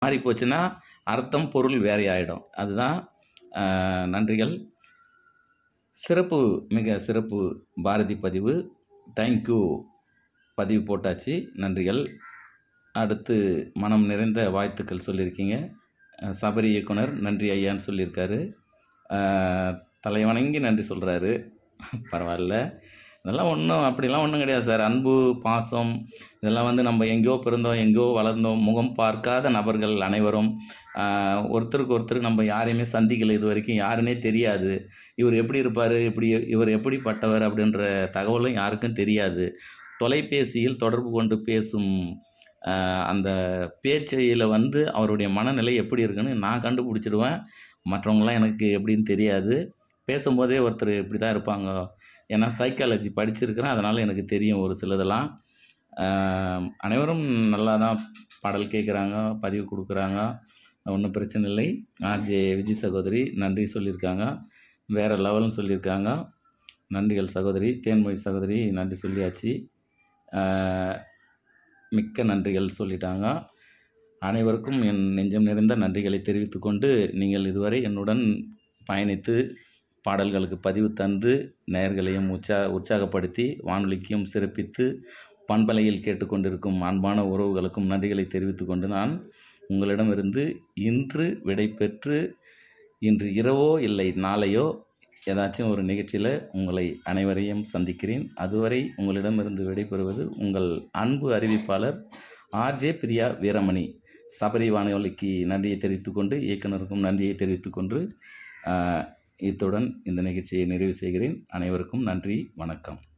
மாறி போச்சுன்னா அர்த்தம் பொருள் வேறை ஆகிடும் அதுதான் ஆஹ், நன்றிகள் சிறப்பு மிக சிறப்பு பாரதி பதிவு தேங்க்யூ பதிவு போட்டாச்சு நன்றிகள் அடுத்து மனம் நிறைந்த வாழ்த்துக்கள் சொல்லியிருக்கீங்க அஹ், சபரி இயக்குனர் நன்றி ஐயான்னு சொல்லியிருக்காரு அஹ், தலைவணங்கி நன்றி சொல்கிறாரு பரவாயில்ல இதெல்லாம் ஒன்றும் அப்படிலாம் ஒன்றும் கிடையாது சார் அன்பு பாசம் இதெல்லாம் வந்து நம்ம எங்கேயோ பிறந்தோம் எங்கேயோ வளர்ந்தோம் முகம் பார்க்காத நபர்கள் அனைவரும் ஆஹ், ஒருத்தருக்கு ஒருத்தர் நம்ம யாரையுமே சந்திக்கலை இது வரைக்கும் யாருன்னே தெரியாது இவர் எப்படி இருப்பார் இப்படி இவர் எப்படிப்பட்டவர் அப்படின்ற தகவலும் யாருக்கும் தெரியாது தொலைபேசியில் தொடர்பு கொண்டு பேசும் ஆஹ், அந்த பேச்சையில் வந்து அவருடைய மனநிலை எப்படி இருக்குன்னு நான் கண்டுபிடிச்சிடுவேன் மற்றவங்களாம் எனக்கு எப்படின்னு தெரியாது பேசும்போதே ஒருத்தர் இப்படி தான் இருப்பாங்க ஏன்னா சைக்காலஜி படிச்சிருக்கிறேன் அதனால் எனக்கு தெரியும் ஒரு சிலதெல்லாம் ஆஹ், அனைவரும் நல்லா தான் பாடல் கேட்குறாங்க பதிவு கொடுக்குறாங்க ஒன்றும் பிரச்சனை இல்லை ஆர்ஜே விஜய் சகோதரி நன்றி சொல்லியிருக்காங்க வேறு லெவல்னு சொல்லியிருக்காங்க நன்றிகள் சகோதரி தேன்மொழி சகோதரி நன்றி சொல்லியாச்சு ஆஹ், மிக்க நன்றிகள் சொல்லிட்டாங்க அனைவருக்கும் என் நெஞ்சம் நிறைந்த நன்றிகளை தெரிவித்துக்கொண்டு நீங்கள் இதுவரை என்னுடன் பயணித்து பாடல்களுக்கு பதிவு தந்து நேயர்களையும் உற்சா உற்சாகப்படுத்தி வானொலிக்கும் சிறப்பித்து பண்பலையில் கேட்டுக்கொண்டிருக்கும் அன்பான உறவுகளுக்கும் நன்றிகளை தெரிவித்துக்கொண்டு நான் உங்களிடமிருந்து இன்று விடை பெற்று இன்று இரவோ இல்லை நாளையோ ஏதாச்சும் ஒரு நிகழ்ச்சியில் உங்களை அனைவரையும் சந்திக்கிறேன் அதுவரை உங்களிடமிருந்து விடைபெறுவது உங்கள் அன்பு அறிவிப்பாளர் ஆர்ஜே பிரியா வீரமணி சபரி வானொலிக்கு நன்றியை தெரிவித்துக்கொண்டு இயக்குனருக்கும் நன்றியை தெரிவித்துக்கொண்டு ஆஹ், இத்துடன் இந்த நிகழ்ச்சியை நிறைவு செய்கிறேன் அனைவருக்கும் நன்றி வணக்கம்